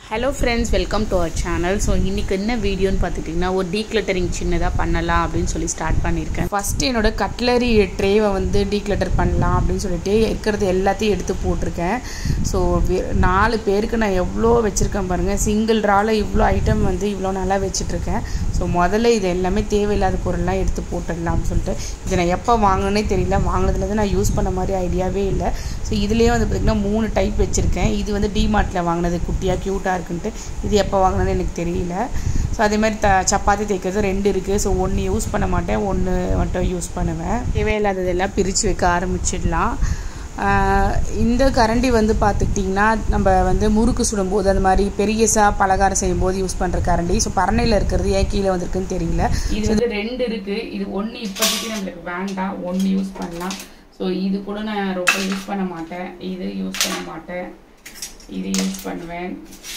hello friends welcome to our channel so இன்றைக்கி என்ன வீடியோன்னு பார்த்துட்டிங்கன்னா ஒரு டீக்ளட்டரிங் சின்னதாக பண்ணலாம் அப்படின்னு சொல்லி ஸ்டார்ட் பண்ணியிருக்கேன் ஃபஸ்ட்டு என்னோட கட்லரி ட்ரேவை வந்து டீக்ளட்டர் பண்ணலாம் அப்படின்னு சொல்லிட்டு இருக்கிறது எல்லாத்தையும் எடுத்து போட்டிருக்கேன் ஸோ நாலு பேருக்கு நான் எவ்வளோ வச்சுருக்கேன் பாருங்கள் சிங்கிள் ட்ராவில் இவ்வளோ ஐட்டம் வந்து இவ்வளோ நல்லா வச்சுட்ருக்கேன் ஸோ முதல்ல இது எல்லாமே தேவையில்லாத பொருள்லாம் எடுத்து போட்டுடலாம் அப்படின்னு சொல்லிட்டு இதை நான் எப்போ வாங்கினே தெரியல வாங்கினதுலேருந்து நான் யூஸ் பண்ண மாதிரி ஐடியாவே இல்லை ஸோ இதுலேயே வந்து பார்த்திங்கன்னா மூணு டைப் வச்சுருக்கேன் இது வந்து டிமார்ட்டில் வாங்கினது குட்டியாக க்யூட்டாக இருக்குன்ட்டு இது எப்போ வாங்கினதுன்னு எனக்கு தெரியல ஸோ அதே மாதிரி த சப்பாத்தி தைக்கிறது ரெண்டு இருக்குது ஸோ ஒன்று யூஸ் பண்ண மாட்டேன் ஒன்று மட்டும் யூஸ் பண்ணுவேன் தேவையில்லாததெல்லாம் பிரித்து வைக்க ஆரம்பிச்சிடலாம் இந்த கரண்டி வந்து பார்த்துக்கிட்டிங்கன்னா நம்ம வந்து முறுக்கு சுடும்போது அந்த மாதிரி பெரியசா பலகாரம் செய்யும்போது யூஸ் பண்ணுற கரண்டி ஸோ பரணையில் இருக்கிறது ஏன் கீழே வந்திருக்குன்னு தெரியல இது வந்து ரெண்டு இருக்குது இது ஒன்று இப்போதைக்கு நம்மளுக்கு வேண்டாம் ஒன்று யூஸ் பண்ணலாம் ஸோ இது கூட நான் ரொம்ப யூஸ் பண்ண மாட்டேன் இது யூஸ் பண்ண மாட்டேன் இது யூஸ் பண்ணுவேன்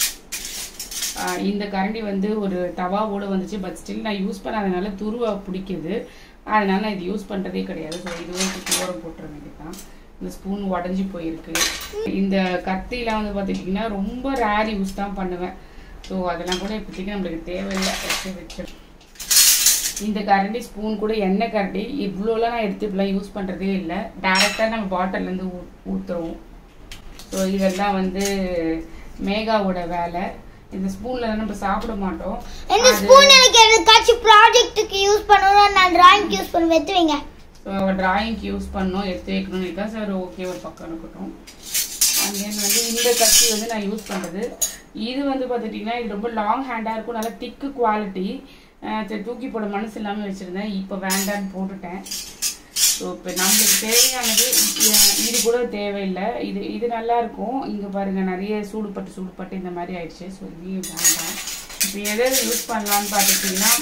இந்த கரண்டி வந்து ஒரு தவாவோடு வந்துச்சு பட் ஸ்டில் நான் யூஸ் பண்ணாதனால துருவா பிடிக்குது அதனால நான் இது யூஸ் பண்ணுறதே கிடையாது ஸோ இதுவும் தூரம் போட்டுற வேண்டியதான் இந்த ஸ்பூன் உடஞ்சி போயிருக்கு இந்த கத்திலாம் வந்து பார்த்துட்டிங்கன்னா ரொம்ப ரேர் யூஸ் தான் பண்ணுவேன் ஸோ அதெல்லாம் கூட இப்போதைக்கு நம்மளுக்கு தேவையில்லை வச்சு வச்சு இந்த கரண்டி ஸ்பூன் கூட எண்ணெய் கரண்டி இவ்வளோலாம் நான் எடுத்து இப்படிலாம் யூஸ் பண்ணுறதே இல்லை டேரெக்டாக நம்ம பாட்டிலேருந்து ஊ ஊற்றுருவோம் ஸோ இதெல்லாம் வந்து மேகாவோட வேலை இந்த ஸ்பூன்ல நம்ம சாப்பிட மாட்டோம் இந்த ஸ்பூன் எனக்கு எதுக்காச்சும் ப்ராஜெக்ட்டுக்கு யூஸ் பண்ணணும் நான் டிராயிங்க்கு யூஸ் பண்ண எடுத்து வைங்க ஸோ டிராயிங்க்கு யூஸ் பண்ணோம் எடுத்து வைக்கணும்னு இருக்கா சார் ஓகே ஒரு பக்கம் இருக்கட்டும் அண்ட் தென் வந்து இந்த கத்தி வந்து நான் யூஸ் பண்ணுறது இது வந்து பார்த்துட்டிங்கன்னா இது ரொம்ப லாங் ஹேண்டாக இருக்கும் நல்லா திக்கு குவாலிட்டி சரி தூக்கி போட மனசு இல்லாமல் வச்சுருந்தேன் இப்போ வேண்டான்னு போட்டுட்டேன் ஸோ இப்போ நம்மளுக்கு தேவையானது இது கூட தேவையில்லை இது இது நல்லா இருக்கும் இங்கே பாருங்கள் நிறைய சூடுபட்டு சூடுபட்டு இந்த மாதிரி ஆயிடுச்சு ஸோ இதையும் வேண்டாம் இப்போ எதை யூஸ் பண்ணலான்னு பார்த்துட்டிங்கன்னா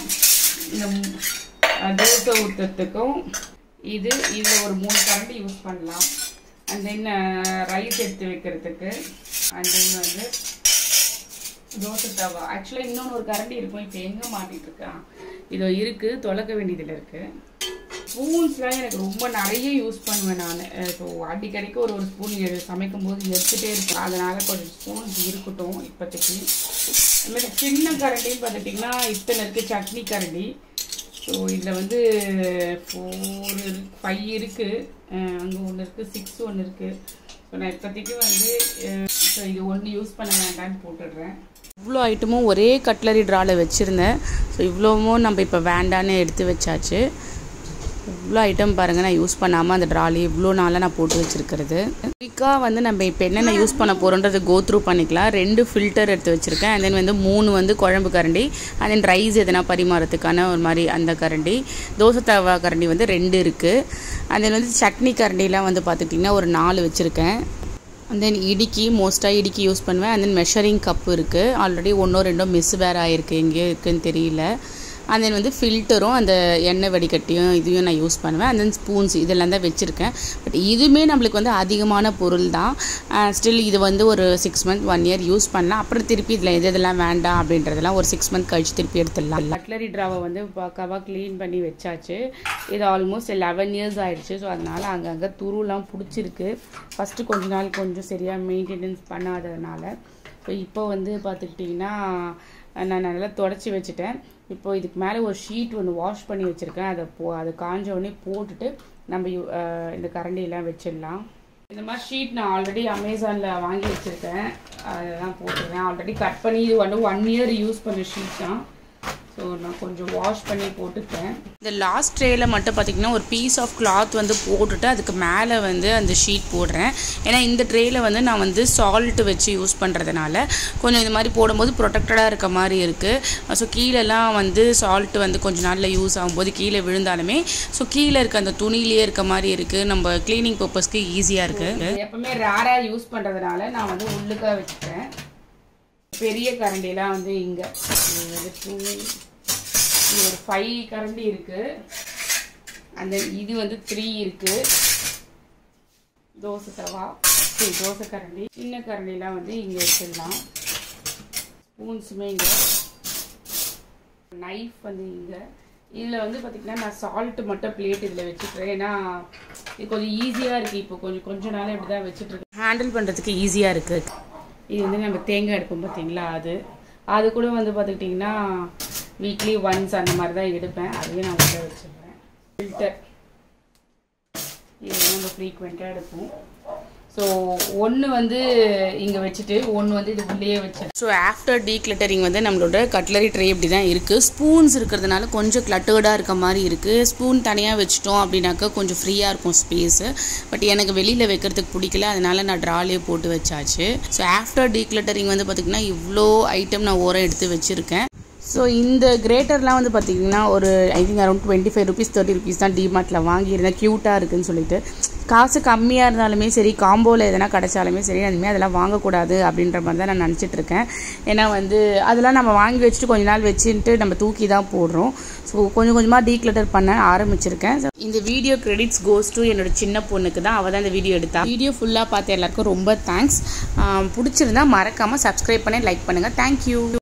இந்த தோசை ஊற்றுறதுக்கும் இது இதில் ஒரு மூணு கரண்டி யூஸ் பண்ணலாம் அண்ட் தென் ரைஸ் எடுத்து வைக்கிறதுக்கு அண்ட் தென் வந்து தோசை தவா ஆக்சுவலாக இன்னொன்று ஒரு கரண்டி இருக்கும் இப்போ எங்கே மாட்டிட்டு இருக்கான் இதோ இருக்குது தொலைக்க வேண்டியதில் இருக்குது ஸ்பூன்ஸ்லாம் எனக்கு ரொம்ப நிறைய யூஸ் பண்ணுவேன் நான் ஸோ அடிக்கடிக்கு ஒரு ஒரு ஸ்பூன் சமைக்கும் போது எடுத்துகிட்டே இருக்கும் அதனால் கொஞ்சம் ஸ்பூன்ஸ் இருக்கட்டும் இப்போதைக்கு அதுமாதிரி சின்ன கரண்டின்னு பார்த்துட்டிங்கன்னா இத்தனை இருக்குது சட்னி கரண்டி ஸோ இதில் வந்து ஃபோர் ஃபைவ் இருக்குது அங்கே ஒன்று இருக்குது சிக்ஸ் ஒன்று இருக்குது ஸோ நான் இப்போதைக்கு வந்து ஸோ இது ஒன்று யூஸ் பண்ண வேண்டாம்னு போட்டுடுறேன் இவ்வளோ ஐட்டமும் ஒரே கட்லரி ட்ராவில் வச்சுருந்தேன் ஸோ இவ்வளோவும் நம்ம இப்போ வேண்டான்னு எடுத்து வச்சாச்சு இவ்வளோ ஐட்டம் பாருங்கள் நான் யூஸ் பண்ணாமல் அந்த ட்ராலி இவ்வளோ நாளாக நான் போட்டு வச்சுருக்கிறது குயிக்காக வந்து நம்ம இப்போ என்னென்ன யூஸ் பண்ண போகிறோன்றது கோ த்ரூ பண்ணிக்கலாம் ரெண்டு ஃபில்டர் எடுத்து வச்சுருக்கேன் அண்ட் தென் வந்து மூணு வந்து குழம்பு கரண்டி அண்ட் தென் ரைஸ் எதனா பரிமாறத்துக்கான ஒரு மாதிரி அந்த கரண்டி தோசை தவா கரண்டி வந்து ரெண்டு இருக்குது அண்ட் தென் வந்து சட்னி கரண்டிலாம் வந்து பார்த்துட்டிங்கன்னா ஒரு நாலு வச்சுருக்கேன் அண்ட் தென் இடிக்கி மோஸ்ட்டாக இடிக்கி யூஸ் பண்ணுவேன் அண்ட் தென் மெஷரிங் கப்பு இருக்குது ஆல்ரெடி ஒன்றோ ரெண்டோ மிஸ் வேறு ஆகிருக்கு எங்கேயோ இருக்குதுன்னு தெரியல அண்ட் தென் வந்து ஃபில்டரும் அந்த எண்ணெய் வடிகட்டியும் இதையும் நான் யூஸ் பண்ணுவேன் அண்ட் தென் ஸ்பூன்ஸ் இதெல்லாம் தான் வச்சுருக்கேன் பட் இதுவுமே நம்மளுக்கு வந்து அதிகமான பொருள் தான் ஸ்டில் இது வந்து ஒரு six month one year use பண்ணலாம் அப்புறம் திருப்பி இதில் எது இதெல்லாம் வேண்டாம் அப்படின்றதெல்லாம் ஒரு சிக்ஸ் மந்த் கழிச்சு திருப்பி எடுத்துடலாம் கட்லரி ட்ராவை வந்து பக்காவாக க்ளீன் பண்ணி வச்சாச்சு இது ஆல்மோஸ்ட் லெவன் இயர்ஸ் ஆயிடுச்சு ஸோ அதனால் அங்கங்கே துருலாம் பிடிச்சிருக்கு ஃபஸ்ட்டு கொஞ்ச நாள் கொஞ்சம் சரியாக மெயின்டெனன்ஸ் பண்ணாததுனால ஸோ இப்போ வந்து பார்த்துக்கிட்டிங்கன்னா நான் நல்லா தொடச்சி வச்சுட்டேன் இப்போ இதுக்கு மேலே ஒரு ஷீட் ஒன்று வாஷ் பண்ணி வச்சுருக்கேன் அதை போ அதை காஞ்ச உடனே போட்டுட்டு நம்ம இந்த கரண்டியெல்லாம் வச்சிடலாம் இந்த மாதிரி ஷீட் நான் ஆல்ரெடி அமேசானில் வாங்கி வச்சுருக்கேன் அதெல்லாம் போட்டுருக்கேன் ஆல்ரெடி கட் பண்ணி இது வந்து ஒன் இயர் யூஸ் பண்ண ஷீட் தான் ஸோ நான் கொஞ்சம் வாஷ் பண்ணி போட்டுட்டேன் இந்த லாஸ்ட் ட்ரேயில் மட்டும் பார்த்திங்கன்னா ஒரு பீஸ் ஆஃப் கிளாத் வந்து போட்டுட்டு அதுக்கு மேலே வந்து அந்த ஷீட் போடுறேன் ஏன்னா இந்த ட்ரேயில் வந்து நான் வந்து சால்ட் வச்சு யூஸ் பண்ணுறதுனால கொஞ்சம் இந்த மாதிரி போடும்போது ப்ரொடெக்டடாக இருக்க மாதிரி இருக்குது ஸோ கீழெல்லாம் வந்து சால்ட் வந்து கொஞ்ச நாளில் யூஸ் ஆகும்போது கீழே விழுந்தாலுமே ஸோ கீழே இருக்க அந்த துணியிலேயே இருக்க மாதிரி இருக்குது நம்ம க்ளீனிங் பர்பஸ்க்கு ஈஸியாக இருக்குது எப்பவுமே ரேராக யூஸ் பண்ணுறதுனால நான் வந்து உள்ளுக்காக வச்சுக்கிறேன் பெரிய கரண்டிலாம் வந்து இங்கே வந்து டூ இது ஒரு ஃபைவ் கரண்டி இருக்கு அந்த இது வந்து த்ரீ இருக்கு தோசை தவா சரி தோசை கரண்டி சின்ன கரண்டிலாம் வந்து இங்கே வச்சிடலாம் ஸ்பூன்ஸுமே இங்கே நைஃப் வந்து இங்கே இதில் வந்து பார்த்திங்கன்னா நான் சால்ட் மட்டும் பிளேட் இதில் வச்சுக்கிறேன் ஏன்னா இது கொஞ்சம் ஈஸியாக இருக்குது இப்போ கொஞ்சம் கொஞ்ச நாள் இப்படி தான் வச்சுட்ருக்கேன் ஹேண்டில் பண்ணுறதுக்கு ஈஸியாக இருக்குது இது வந்து நம்ம தேங்காய் எடுப்போம் பார்த்தீங்களா அது அது கூட வந்து பார்த்துக்கிட்டிங்கன்னா வீக்லி ஒன்ஸ் அந்த மாதிரி தான் எடுப்பேன் அதையும் நான் உள்ள வச்சுக்கிறேன் ஃபில்டர் இது வந்து நம்ம ஃப்ரீக்வெண்ட்டாக எடுப்போம் ஸோ ஒன்று வந்து இங்கே வச்சுட்டு ஒன்று வந்து இது உள்ளேயே வச்சு ஸோ ஆஃப்டர் டீக்ளட்டரிங் வந்து நம்மளோட கட்லரி ட்ரே இப்படி தான் இருக்குது ஸ்பூன்ஸ் இருக்கிறதுனால கொஞ்சம் கிளட்டர்டாக இருக்க மாதிரி இருக்குது ஸ்பூன் தனியாக வச்சிட்டோம் அப்படின்னாக்கா கொஞ்சம் ஃப்ரீயாக இருக்கும் ஸ்பேஸு பட் எனக்கு வெளியில் வைக்கிறதுக்கு பிடிக்கல அதனால நான் ட்ராலே போட்டு வச்சாச்சு ஸோ ஆஃப்டர் டீக்ளட்டரிங் வந்து பார்த்திங்கன்னா இவ்வளோ ஐட்டம் நான் ஓரம் எடுத்து வச்சுருக்கேன் ஸோ இந்த கிரேட்டர்லாம் வந்து பார்த்தீங்கன்னா ஒரு I think around twenty five rupees thirty rupees தான் டிமார்ட்டில் வாங்கியிருந்தேன் க்யூட்டாக இருக்குன்னு சொல்லிட்டு காசு கம்மியாக இருந்தாலுமே சரி காம்போவில் எதனா கிடைச்சாலுமே சரி அதுமாதிரி அதெல்லாம் வாங்கக்கூடாது அப்படின்ற மாதிரி தான் நான் நினச்சிட்டு இருக்கேன் ஏன்னா வந்து அதெல்லாம் நம்ம வாங்கி வச்சுட்டு கொஞ்ச நாள் வச்சுட்டு நம்ம தூக்கி தான் போடுறோம் ஸோ கொஞ்சம் கொஞ்சமாக டீக்ளட்டர் பண்ண ஆரம்பிச்சிருக்கேன் So, இந்த வீடியோ கிரெடிட்ஸ் கோஸ் டு என்னோட சின்ன பொண்ணுக்கு தான் அவள் தான் இந்த வீடியோ எடுத்தா வீடியோ ஃபுல்லாக பார்த்த எல்லாருக்கும் ரொம்ப தேங்க்ஸ் பிடிச்சிருந்தா மறக்காமல் சப்ஸ்கிரைப் பண்ணி லைக் பண்ணுங்கள் தேங்க்யூ